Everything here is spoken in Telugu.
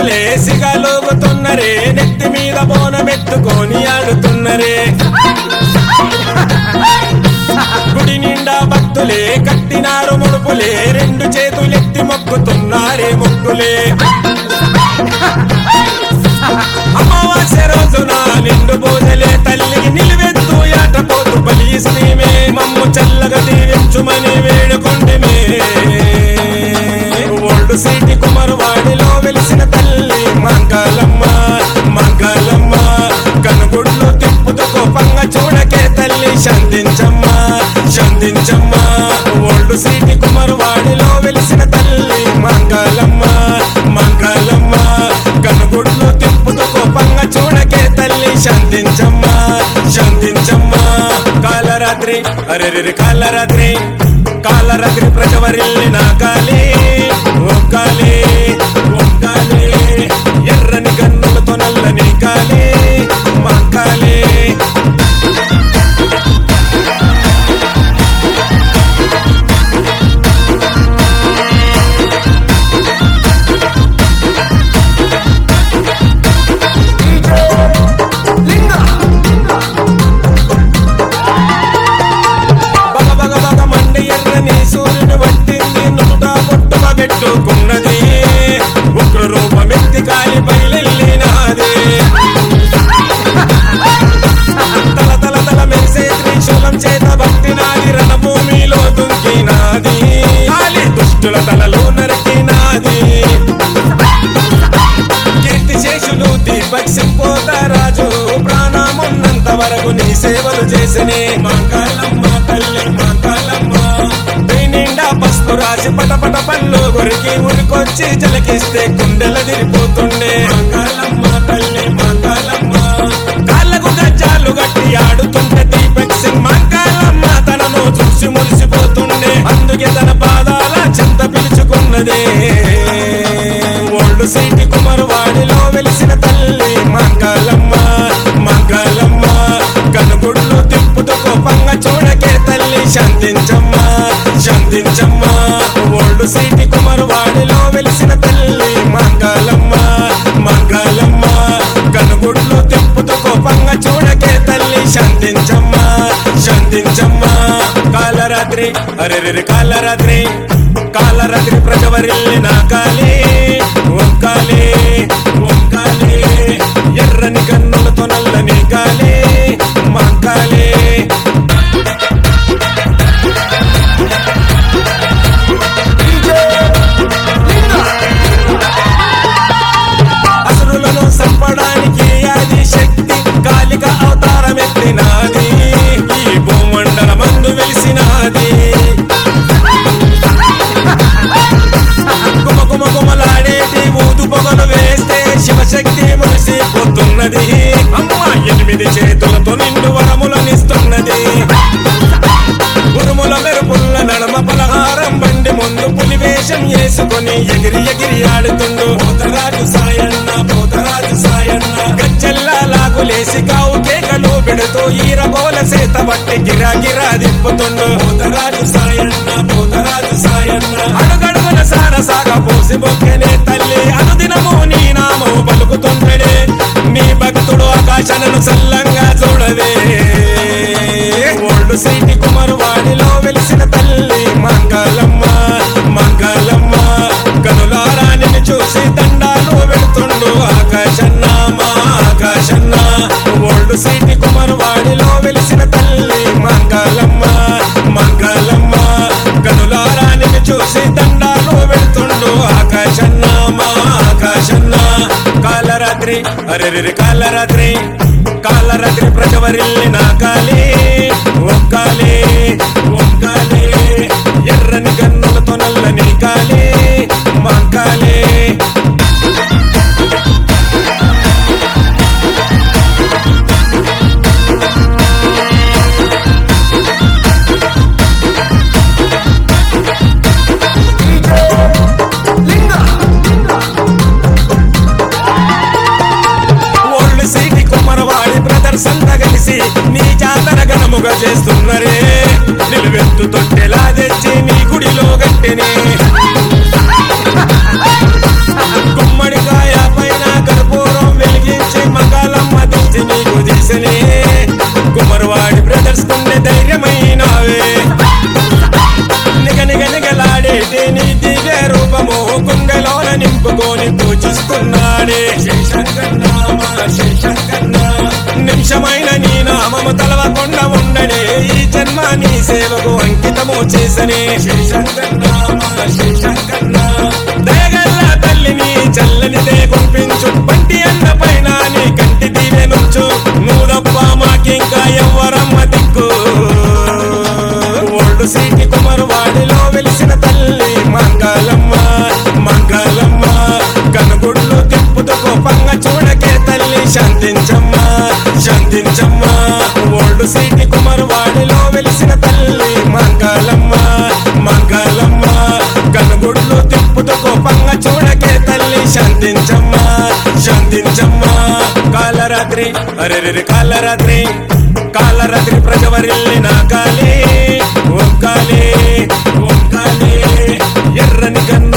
భక్తులే సిగలోగుతున్నరే నెత్తి మీద బోనమెత్తుకొని ఆడుతున్నరే గుడి నిండా భక్తులే కట్టినారు ముడుపులే రెండు చేతులెత్తి మొక్కుతున్నారే మొక్కులే అమావాస్య రోజున నిండు పూజలే తల్లికి నిలువెత్తు యాటపోతు బలీస్తీమే మమ్ము చల్లగా దీవించుమని వేడుకుంటమే ఓల్డ్ సిటీ కుమరవాడిలో వెలిసిన తల్లి మంగళమ్మ మంగళమ్మ కనుగుడ్లు తిప్పుతూ కోపంగా చూడకే తల్లి శాంతించమ్మా శాంతించమ్మా ఓల్డ్ సిటీ కుమరవాడిలో వెలిసిన తల్లి మంగళమ్మ మంగళమ్మ కనుగుడ్లు తిప్పుతూ కోపంగా చూడకే తల్లి శాంతించమ్మా శాంతించమ్మా కాలరాత్రి అరెరెరి కాలరాత్రి కాలరాత్రి ప్రజవరిల్లి నా కాలి ఒక్కాలి ఒక్కాలి ఎర్రని కన్నులతో నల్లని కాలి మా కాలి బగ బగ బగ మండి ఎర్రని సూర్యుని పట్టింది నూట పుట్టుక పెట్టుకున్నది ఉగ్ర రూపమెత్తి కాలి బయలెళ్ళినాది తల తల తల మెరిసే త్రిశూలం చేత భక్తినాది రణభూమిలో దుంకినాది కాలి దుష్టుల తలలో నరికినాది కీర్తి శేషులు దీపక్ సింపోతరాజు ప్రాణమున్నంత వరకు నీ సేవలు చేసనే మంగళమ్మ తల్లి మంగళమ్మ నీ నిండా పసుపు రాసి పటపట పళ్ళు కొరికి ఉరికొచ్చి జలకిస్తే గుండెల తిరిపోతుండే మంగళమ్మ తల్లి మంగళమ్మ కాళ్ళకు గజ్జాలు గట్టి ఆడుతుంటే దీపక్ సింగ్ మంగళమ్మ తనను చూసి మురిసిపోతుండే అందుకే తన పాదాల చెంత పిలుచుకున్నదే ఓల్డ్ సిటీ కుమరవాడిలో వెలిసిన తల్లి మంగళమ్మ మంగళమ్మ కనుగుడ్లు తిప్పుతూ కోపంగా చూడకే తల్లి శాంతించమ్మా శాంతించమ్మా ఓల్డ్ సిటీ కుమరవాడిలో వెలిసిన తల్లి మంగళమ్మ మంగళమ్మ కనుగుడ్లు తిప్పుతూ కోపంగా చూడకే తల్లి శాంతించమ్మా శాంతించమ్మా కాలరాత్రి అరెరెరి కాలరాత్రి కాలరాత్రి ప్రజవరిల్లి నా కాలి ఒక్కాలి ఒక్కాలి ఎర్రని కన్నులతో నల్లని కాలి మా కాలి అసురులను చంపడానికి అది శక్తి కాలిక అవతారం ఎత్తినాది ఈ భూమండల మందు వెలిసినాది గుమ గుమ గుమలాడేటి ఊదు పొగలు వేస్తే శివశక్తి మురిసిపోతున్నది అమ్మ ఎనిమిది చేతులతో నిండు వరములనిస్తున్నది ఉరుముల మెరుపుల్ల నడమ పలహారం బండి ముందు పులి వేషం వేసుకొని ఎగిరి ఎగిరి ఆడుతుండు పోతరాజు సాయన్న పోతరాజు సాయన్న గజ్జల్లా లాగులేసి కావు కేకలు పెడుతూ ఈరగోల సేత బట్టి గిరా గిరా దిప్పుతుండు పోతరాజు సాయన్న పోతరాజు సాయన్న అడుగడుగున సార సాగ పోసి బొక్కెనే తల్లి అనుదినము నీ నామము పలుకుతుంటడే నీ భక్తుడు ఆకాశనను చల్లంగా చూడవే ఓల్డ్ సిటీ కుమరవాడిలో వెలిసిన తల్లి మంగళమ్మ మంగళమ్మ కనులారా నిన్ను చూసి దండాలు పెడుతుండు ఆకాశన్న మా ఆకాశన్న ఓల్డ్ సిటీ కుమరవాడిలో వెలిసిన తల్లి మంగళమ్మ మంగళమ్మ కనులారా నిన్ను చూసి దండాలు పెడుతుండు ఆకాశన్న మా ఆకాశన్న కాలరాత్రి అరెరెరి కాలరాత్రి కాలరాత్రి ప్రజవరిల్లి నా కాలి ఒక్కాలి ఒక్కాలి ఎర్రని గన్నులతో నల్లని కాలి మా కాలి ఓల్డ్ సిటీ కుమ్మరవాడి బ్రదర్స్ అంతా కలిసి నీ జాతర ఘనముగా చేస్తున్నరే నిలువెత్తు తొట్టెలా తెచ్చి నీ గుడిలో గట్టెనే గుమ్మడికాయ చేసనే కుమరవాడి బ్రదర్స్ కుండే ధైర్యమైనవే నిగ నిగ నిగలాడేటి నీ దివ్య రూపము గుండెలోన నింపుకొని పూజిస్తున్నాడే నిమిషమైన నీ నామము తలవకుండా ఉండడే ఈ జన్మ నీ సేవకు అంకితము చేసనే దయగల్ల తల్లిని చల్లని దేకుంపించు పంటి అన్న పైన నీ కంటి దీవె నుంచు నువ్వు తప్ప మాకింకా ఎవ్వరమ్మ దిక్కు ఓల్డ్ సిటీ కుమరవాడిలో వెలిసిన తల్లి మంగళమ్మ మంగళమ్మ కనుగుడ్లు తిప్పుతూ కోపంగా చూడకే తల్లి శాంతించమ్మా శాంతించమ్మా ఓల్డ్ సిటీ కుమరవాడిలో వెలిసిన తల్లి మంగళమ్మ మంగళమ్మ కనుగుడ్లు తిప్పుతూ కోపంగా చూడకే తల్లి శాంతించమ్మా శాంతించమ్మా కాలరాత్రి అరెరెరి కాలరాత్రి కాలరాత్రి ప్రజవరిల్లి నా కాలే ఒక్కాలే ఒక్కాలే ఎర్రని కన్ను